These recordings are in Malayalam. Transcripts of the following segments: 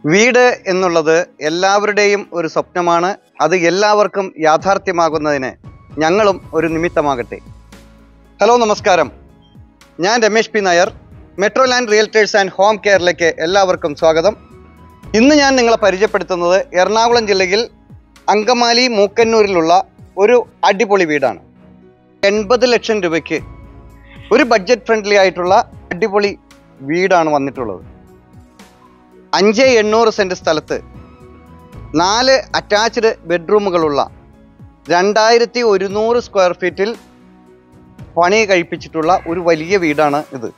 വീട് എന്നുള്ളത് എല്ലാവരുടെയും ഒരു സ്വപ്നമാണ് അത് എല്ലാവർക്കും യാഥാർത്ഥ്യമാകുന്നതിന് ഞങ്ങളും ഒരു നിമിത്തമാകട്ടെ ഹലോ നമസ്കാരം ഞാൻ Ramesh P Nair Metro Land Realtors and home കെയറിലേക്ക് എല്ലാവർക്കും സ്വാഗതം ഇന്ന് ഞാൻ നിങ്ങളെ പരിചയപ്പെടുത്തുന്നത് എറണാകുളം ജില്ലയിൽ അങ്കമാലി മൂക്കന്നൂരിലുള്ള ഒരു അടിപൊളി വീടാണ് എൺപത് ലക്ഷം രൂപയ്ക്ക് ഒരു ബഡ്ജറ്റ് ഫ്രണ്ട്ലി ആയിട്ടുള്ള അടിപൊളി വീടാണ് വന്നിട്ടുള്ളത് അഞ്ച് എണ്ണൂറ് സെൻറ്റ് സ്ഥലത്ത് നാല് അറ്റാച്ച്ഡ് ബെഡ്റൂമുകളുള്ള രണ്ടായിരത്തി ഒരുന്നൂറ് സ്ക്വയർ ഫീറ്റിൽ പണി കഴിപ്പിച്ചിട്ടുള്ള ഒരു വലിയ വീടാണ് ഇത്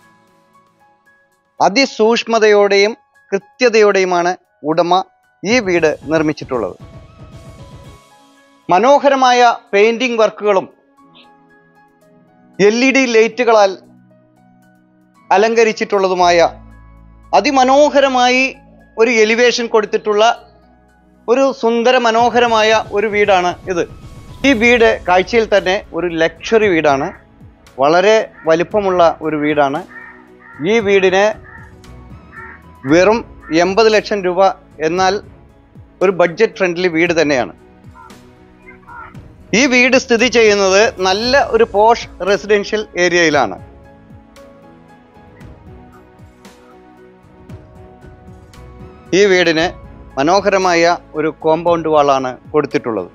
അതിസൂക്ഷ്മതയോടെയും കൃത്യതയോടെയുമാണ് ഉടമ ഈ വീട് നിർമ്മിച്ചിട്ടുള്ളത് മനോഹരമായ പെയിന്റിംഗ് വർക്കുകളും എൽ ഇ ഡി ലൈറ്റുകളാൽ അലങ്കരിച്ചിട്ടുള്ളതുമായ അതിമനോഹരമായി ഒരു എലിവേഷൻ കൊടുത്തിട്ടുള്ള ഒരു സുന്ദര മനോഹരമായ ഒരു വീടാണ് ഇത് ഈ വീട് കാഴ്ചയിൽ തന്നെ ഒരു ലക്ഷറി വീടാണ് വളരെ വലിപ്പമുള്ള ഒരു വീടാണ് ഈ വീടിന് വെറും എൺപത് ലക്ഷം രൂപ എന്നാൽ ഒരു ബഡ്ജറ്റ് ഫ്രണ്ട്ലി വീട് തന്നെയാണ് ഈ വീട് സ്ഥിതി ചെയ്യുന്നത് നല്ല ഒരു പോഷ് റെസിഡൻഷ്യൽ ഏരിയയിലാണ് ഈ വീടിന് മനോഹരമായ ഒരു കോമ്പൗണ്ട് വാളാണ് കൊടുത്തിട്ടുള്ളത്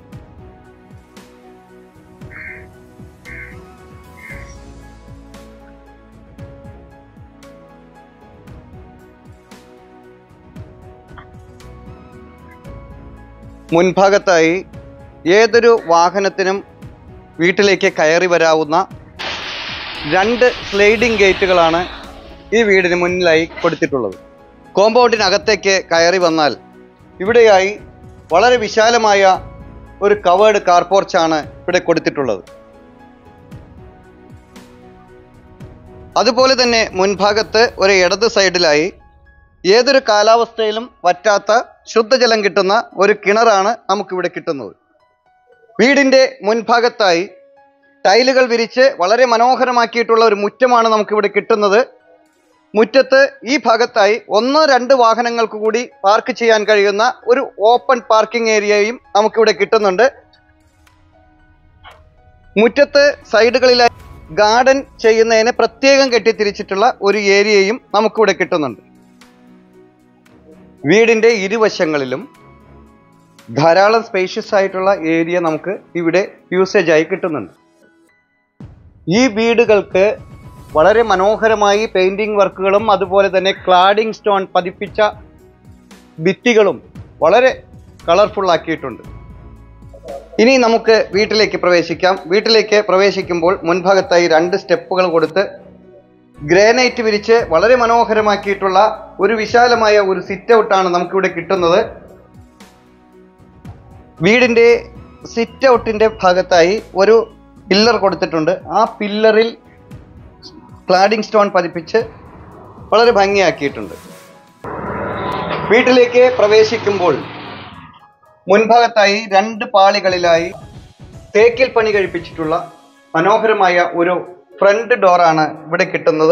മുൻഭാഗത്തായി ഏതൊരു വാഹനത്തിനും വീട്ടിലേക്ക് കയറി വരാവുന്ന രണ്ട് സ്ലൈഡിംഗ് ഗേറ്റുകളാണ് ഈ വീടിന് മുന്നിലായി കൊടുത്തിട്ടുള്ളത് കോമ്പൗണ്ടിനകത്തേക്ക് കയറി വന്നാൽ ഇവിടെയായി വളരെ വിശാലമായ ഒരു കവേർഡ് കാർ പോർച്ചാണ് ഇവിടെ കൊടുത്തിട്ടുള്ളത് അതുപോലെ തന്നെ മുൻഭാഗത്ത് ഒരു ഇടത് സൈഡിലായി ഏതൊരു കാലാവസ്ഥയിലും വറ്റാത്ത ശുദ്ധജലം കിട്ടുന്ന ഒരു കിണറാണ് നമുക്കിവിടെ കിട്ടുന്നത് വീടിൻ്റെ മുൻഭാഗത്തായി ടൈലുകൾ വിരിച്ച് വളരെ മനോഹരമാക്കിയിട്ടുള്ള ഒരു മുറ്റമാണ് നമുക്കിവിടെ കിട്ടുന്നത് മുറ്റത്ത് ഈ ഭാഗത്തായി ഒന്നോ രണ്ട് വാഹനങ്ങൾക്ക് കൂടി പാർക്ക് ചെയ്യാൻ കഴിയുന്ന ഒരു ഓപ്പൺ പാർക്കിംഗ് ഏരിയയും നമുക്കിവിടെ കിട്ടുന്നുണ്ട് മുറ്റത്ത് സൈഡുകളിലായി ഗാർഡൻ ചെയ്യുന്നതിന് പ്രത്യേകം കെട്ടിത്തിരിച്ചിട്ടുള്ള ഒരു ഏരിയയും നമുക്കിവിടെ കിട്ടുന്നുണ്ട് വീടിന്റെ ഇരുവശങ്ങളിലും ധാരാളം സ്പേഷ്യസ് ആയിട്ടുള്ള ഏരിയ നമുക്ക് ഇവിടെ യൂസേജ് ആയി കിട്ടുന്നുണ്ട് ഈ വീടുകൾക്ക് വളരെ മനോഹരമായി പെയിന്റിംഗ് വർക്കുകളും അതുപോലെ തന്നെ ക്ലാഡിംഗ് സ്റ്റോൺ പതിപ്പിച്ച ഭിത്തികളും വളരെ കളർഫുൾ ആക്കിയിട്ടുണ്ട് ഇനി നമുക്ക് വീട്ടിലേക്ക് പ്രവേശിക്കാം വീട്ടിലേക്ക് പ്രവേശിക്കുമ്പോൾ മുൻഭാഗത്തായി രണ്ട് സ്റ്റെപ്പുകൾ കൊടുത്ത് ഗ്രാനൈറ്റ് വിരിച്ച് വളരെ മനോഹരമാക്കിയിട്ടുള്ള ഒരു വിശാലമായ ഒരു സിറ്റ് ഔട്ടാണ് നമുക്കിവിടെ കിട്ടുന്നത് വീടിന്റെ സിറ്റ് ഔട്ടിന്റെ ഭാഗത്തായി ഒരു പില്ലർ കൊടുത്തിട്ടുണ്ട് ആ പില്ലറിൽ ക്ലാഡിംഗ് സ്റ്റോൺ പതിപ്പിച്ച് വളരെ ഭംഗിയാക്കിയിട്ടുണ്ട് വീട്ടിലേക്ക് പ്രവേശിക്കുമ്പോൾ മുൻഭാഗത്തായി രണ്ട് പാളികളിലായി തേക്കിൽ പണി കഴിപ്പിച്ചിട്ടുള്ള മനോഹരമായ ഒരു ഫ്രണ്ട് ഡോറാണ് ഇവിടെ കിട്ടുന്നത്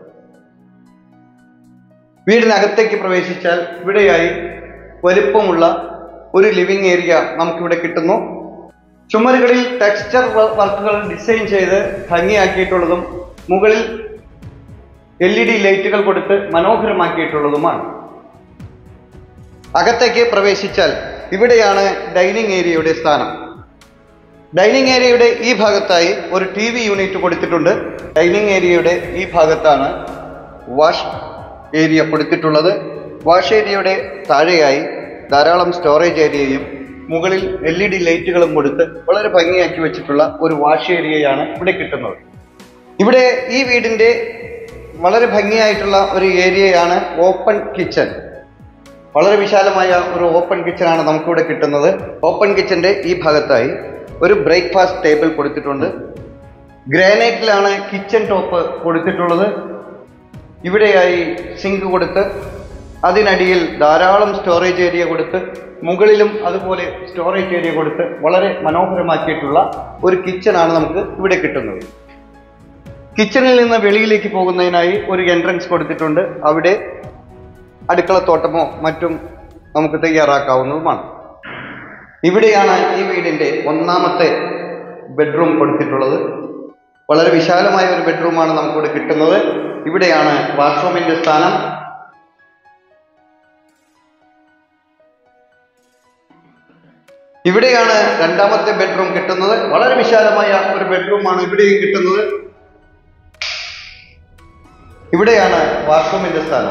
വീടിനകത്തേക്ക് പ്രവേശിച്ചാൽ ഇവിടെയായി വലുപ്പമുള്ള ഒരു ലിവിംഗ് ഏരിയ നമുക്കിവിടെ കിട്ടുന്നു ചുമരുകളിൽ ടെക്സ്ചർ വർക്കുകൾ ഡിസൈൻ ചെയ്ത് ഭംഗിയാക്കിയിട്ടുള്ളതും മുകളിൽ എൽ ഇ ഡി ലൈറ്റുകൾ കൊടുത്ത് മനോഹരമാക്കിയിട്ടുള്ളതുമാണ് അകത്തേക്ക് പ്രവേശിച്ചാൽ ഇവിടെയാണ് ഡൈനിങ് ഏരിയയുടെ സ്ഥാനം ഡൈനിങ് ഏരിയയുടെ ഈ ഭാഗത്തായി ഒരു ടി വി യൂണിറ്റ് കൊടുത്തിട്ടുണ്ട് ഡൈനിങ് ഏരിയയുടെ ഈ ഭാഗത്താണ് വാഷ് ഏരിയ കൊടുത്തിട്ടുള്ളത് വാഷ് ഏരിയയുടെ താഴെയായി ധാരാളം സ്റ്റോറേജ് ഏരിയയും മുകളിൽ എൽ ഇ ഡി ലൈറ്റുകളും കൊടുത്ത് വളരെ ഭംഗിയാക്കി വെച്ചിട്ടുള്ള ഒരു വാഷ് ഏരിയയാണ് ഇവിടെ കിട്ടുന്നത് ഇവിടെ ഈ വീടിന്റെ വളരെ ഭംഗിയായിട്ടുള്ള ഒരു ഏരിയയാണ് ഓപ്പൺ കിച്ചൺ വളരെ വിശാലമായ ഒരു ഓപ്പൺ കിച്ചണാണ് നമുക്കിവിടെ കിട്ടുന്നത് ഓപ്പൺ കിച്ചന്റെ ഈ ഭാഗത്തായി ഒരു ബ്രേക്ക്ഫാസ്റ്റ് ടേബിൾ കൊടുത്തിട്ടുണ്ട് ഗ്രാനൈറ്റിലാണ് കിച്ചൺ ടോപ്പ് കൊടുത്തിട്ടുള്ളത് ഇവിടെയായി സിങ്ക് കൊടുത്ത് അതിനടിയിൽ ധാരാളം സ്റ്റോറേജ് ഏരിയ കൊടുത്ത് മുകളിലും അതുപോലെ സ്റ്റോറേജ് ഏരിയ കൊടുത്ത് വളരെ മനോഹരമാക്കിയിട്ടുള്ള ഒരു കിച്ചണാണ് നമുക്ക് ഇവിടെ കിട്ടുന്നത് കിച്ചണിൽ നിന്ന് വെളിയിലേക്ക് പോകുന്നതിനായി ഒരു എൻട്രൻസ് കൊടുത്തിട്ടുണ്ട് അവിടെ അടുക്കളത്തോട്ടമോ മറ്റും നമുക്ക് തയ്യാറാക്കാവുന്നതുമാണ് ഇവിടെയാണ് ഈ വീടിൻ്റെ ഒന്നാമത്തെ ബെഡ്റൂം കൊടുത്തിട്ടുള്ളത് വളരെ വിശാലമായ ഒരു ബെഡ്റൂമാണ് നമുക്കിവിടെ കിട്ടുന്നത് ഇവിടെയാണ് വാഷ്റൂമിന്റെ സ്ഥാനം ഇവിടെയാണ് രണ്ടാമത്തെ ബെഡ്റൂം കിട്ടുന്നത് വളരെ വിശാലമായ ഒരു ബെഡ്റൂമാണ് ഇവിടെയും കിട്ടുന്നത് ഇവിടെയാണ് വാഷ്റൂമിന്റെ സ്ഥാനം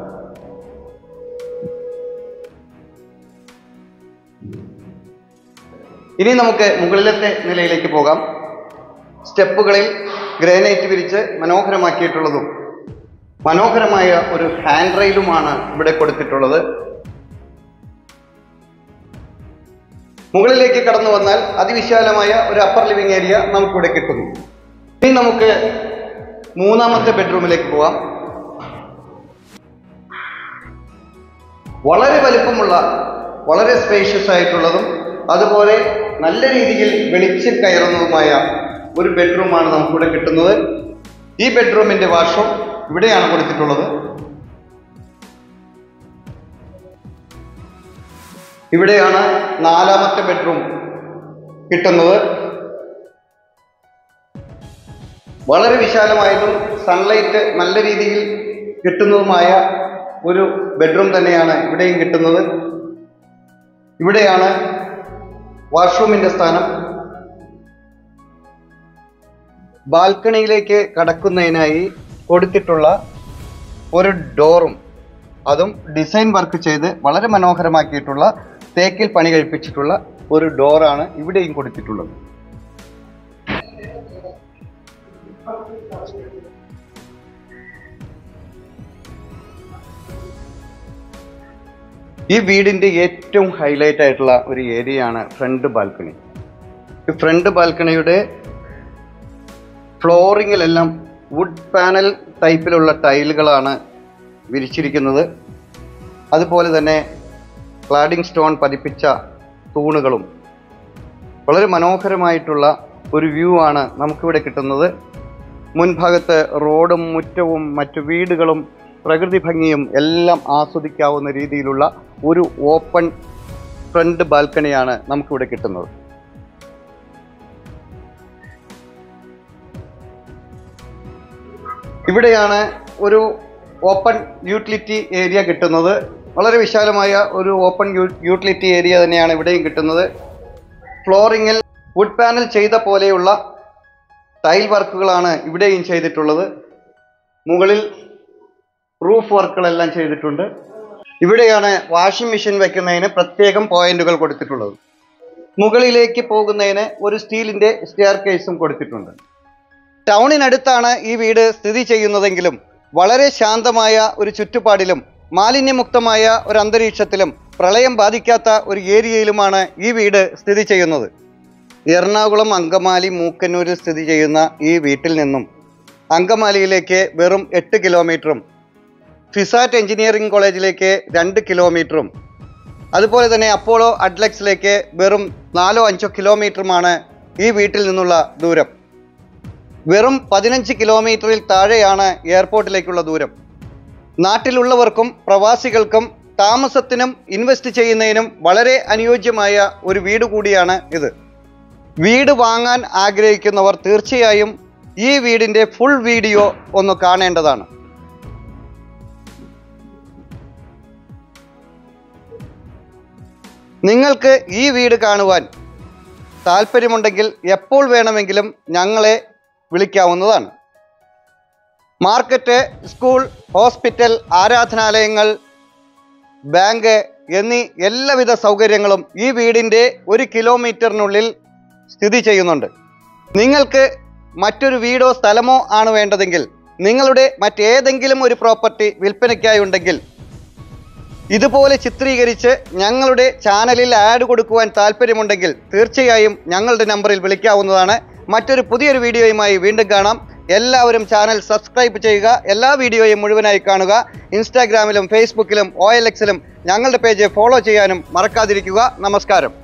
ഇനി നമുക്ക് മുകളിലത്തെ നിലയിലേക്ക് പോകാം സ്റ്റെപ്പുകളിൽ ഗ്രാനൈറ്റ് വിരിച്ച് മനോഹരമാക്കിയിട്ടുള്ളതും മനോഹരമായ ഒരു ഹാൻഡ് റെയിലുമാണ് ഇവിടെ കൊടുത്തിട്ടുള്ളത് മുകളിലേക്ക് കടന്നു വന്നാൽ അതിവിശാലമായ ഒരു അപ്പർ ലിവിംഗ് ഏരിയ നമുക്കിവിടെ കിട്ടുന്നു ഇനി നമുക്ക് മൂന്നാമത്തെ ബെഡ്റൂമിലേക്ക് പോവാം വളരെ വലിപ്പമുള്ള വളരെ സ്പേഷ്യസ് ആയിട്ടുള്ളതും അതുപോലെ നല്ല രീതിയിൽ വെളിച്ചം കയറുന്നതുമായ ഒരു ബെഡ്റൂമാണ് നമുക്കിവിടെ കിട്ടുന്നത് ഈ ബെഡ്റൂമിന്റെ വാഷ്റൂം ഇവിടെയാണ് കൊടുത്തിട്ടുള്ളത് ഇവിടെയാണ് നാലാമത്തെ ബെഡ്റൂം കിട്ടുന്നത് വളരെ വിശാലമായതും സൺലൈറ്റ് നല്ല രീതിയിൽ കിട്ടുന്നതുമായ ഒരു ബെഡ്റൂം തന്നെയാണ് ഇവിടെയും കിട്ടുന്നത് ഇവിടെയാണ് വാഷ്റൂമിന്റെ സ്ഥാനം ബാൽക്കണിയിലേക്ക് കടക്കുന്നതിനായി കൊടുത്തിട്ടുള്ള ഒരു ഡോറും അതും ഡിസൈൻ വർക്ക് ചെയ്ത് വളരെ മനോഹരമാക്കിയിട്ടുള്ള തേക്കിൽ പണി കഴിപ്പിച്ചിട്ടുള്ള ഒരു ഡോറാണ് ഇവിടെയും കൊടുത്തിട്ടുള്ളത് ഈ വീടിന്റെ ഏറ്റവും ഹൈലൈറ്റ് ആയിട്ടുള്ള ഒരു ഏരിയയാണ് ഫ്രണ്ട് ബാൽക്കണി ഈ ഫ്രണ്ട് ബാൽക്കണിയുടെ ഫ്ലോറിങ്ങിലെല്ലാം വുഡ് പാനൽ ടൈപ്പിലുള്ള ടൈലുകളാണ് വിരിച്ചിരിക്കുന്നത് അതുപോലെ തന്നെ ക്ലാഡിംഗ് സ്റ്റോൺ പതിപ്പിച്ച തൂണുകളും വളരെ മനോഹരമായിട്ടുള്ള ഒരു വ്യൂ ആണ് നമുക്കിവിടെ കിട്ടുന്നത് മുൻഭാഗത്ത് റോഡും മുറ്റവും മറ്റു വീടുകളും പ്രകൃതി ഭംഗിയും എല്ലാം ആസ്വദിക്കാവുന്ന രീതിയിലുള്ള ഒരു ഓപ്പൺ ഫ്രണ്ട് ബാൽക്കണിയാണ് നമുക്കിവിടെ കിട്ടുന്നത് ഇവിടെയാണ് ഒരു ഓപ്പൺ യൂട്ടിലിറ്റി ഏരിയ കിട്ടുന്നത് വളരെ വിശാലമായ ഒരു ഓപ്പൺ യൂട്ടിലിറ്റി ഏരിയ തന്നെയാണ് ഇവിടെയും കിട്ടുന്നത് ഫ്ലോറിങ്ങിൽ വുഡ് പാനൽ ചെയ്ത പോലെയുള്ള ടൈൽ വർക്കുകളാണ് ഇവിടെയും ചെയ്തിട്ടുള്ളത് മുകളിൽ റൂഫ് വർക്കുകളെല്ലാം ചെയ്തിട്ടുണ്ട് ഇവിടെയാണ് വാഷിംഗ് മെഷീൻ വെക്കുന്നതിന് പ്രത്യേകം പോയിന്റുകൾ കൊടുത്തിട്ടുള്ളത് മുകളിലേക്ക് പോകുന്നതിന് ഒരു സ്റ്റീലിന്റെ സ്റ്റെയർ കേസും കൊടുത്തിട്ടുണ്ട് ടൗണിനടുത്താണ് ഈ വീട് സ്ഥിതി ചെയ്യുന്നതെങ്കിലും വളരെ ശാന്തമായ ഒരു ചുറ്റുപാടിലും മാലിന്യമുക്തമായ ഒരു അന്തരീക്ഷത്തിലും പ്രളയം ബാധിക്കാത്ത ഒരു ഏരിയയിലുമാണ് ഈ വീട് സ്ഥിതി ചെയ്യുന്നത് എറണാകുളം അങ്കമാലി മൂക്കന്നൂരിൽ സ്ഥിതി ചെയ്യുന്ന ഈ വീട്ടിൽ നിന്നും അങ്കമാലിയിലേക്ക് വെറും എട്ട് കിലോമീറ്ററും ഫിസാറ്റ് എഞ്ചിനീയറിംഗ് കോളേജിലേക്ക് രണ്ട് കിലോമീറ്ററും അതുപോലെ തന്നെ അപ്പോളോ അഡ്ലക്സിലേക്ക് വെറും നാലോ അഞ്ചോ കിലോമീറ്ററുമാണ് ഈ വീട്ടിൽ നിന്നുള്ള ദൂരം വെറും പതിനഞ്ച് കിലോമീറ്ററിൽ താഴെയാണ് എയർപോർട്ടിലേക്കുള്ള ദൂരം നാട്ടിലുള്ളവർക്കും പ്രവാസികൾക്കും താമസത്തിനും ഇൻവെസ്റ്റ് ചെയ്യുന്നതിനും വളരെ അനുയോജ്യമായ ഒരു വീട് കൂടിയാണ് ഇത് വീട് വാങ്ങാൻ ആഗ്രഹിക്കുന്നവർ തീർച്ചയായും ഈ വീടിൻ്റെ ഫുൾ വീഡിയോ ഒന്ന് കാണേണ്ടതാണ് നിങ്ങൾക്ക് ഈ വീട് കാണുവാൻ താല്പര്യമുണ്ടെങ്കിൽ എപ്പോൾ വേണമെങ്കിലും ഞങ്ങളെ വിളിക്കാവുന്നതാണ് മാർക്കറ്റ് സ്കൂൾ ഹോസ്പിറ്റൽ ആരാധനാലയങ്ങൾ ബാങ്ക് എന്നീ എല്ലാവിധ സൗകര്യങ്ങളും ഈ വീടിൻ്റെ ഒരു കിലോമീറ്ററിനുള്ളിൽ സ്ഥിതി ചെയ്യുന്നുണ്ട് നിങ്ങൾക്ക് മറ്റൊരു വീടോ സ്ഥലമോ ആണ് വേണ്ടതെങ്കിൽ നിങ്ങളുടെ മറ്റേതെങ്കിലും ഒരു പ്രോപ്പർട്ടി വിൽപ്പനയ്ക്കായി ഉണ്ടെങ്കിൽ ഇതുപോലെ ചിത്രീകരിച്ച് ഞങ്ങളുടെ ചാനലിൽ ആഡ് കൊടുക്കുവാൻ താല്പര്യമുണ്ടെങ്കിൽ തീർച്ചയായും ഞങ്ങളുടെ നമ്പറിൽ വിളിക്കാവുന്നതാണ് മറ്റൊരു പുതിയൊരു വീഡിയോയുമായി വീണ്ടും കാണാം എല്ലാവരും ചാനൽ സബ്സ്ക്രൈബ് ചെയ്യുക എല്ലാ വീഡിയോയും മുഴുവനായി കാണുക ഇൻസ്റ്റാഗ്രാമിലും ഫേസ്ബുക്കിലും ഒ എൽ എക്സിലും ഞങ്ങളുടെ പേജ് ഫോളോ ചെയ്യാനും മറക്കാതിരിക്കുക നമസ്കാരം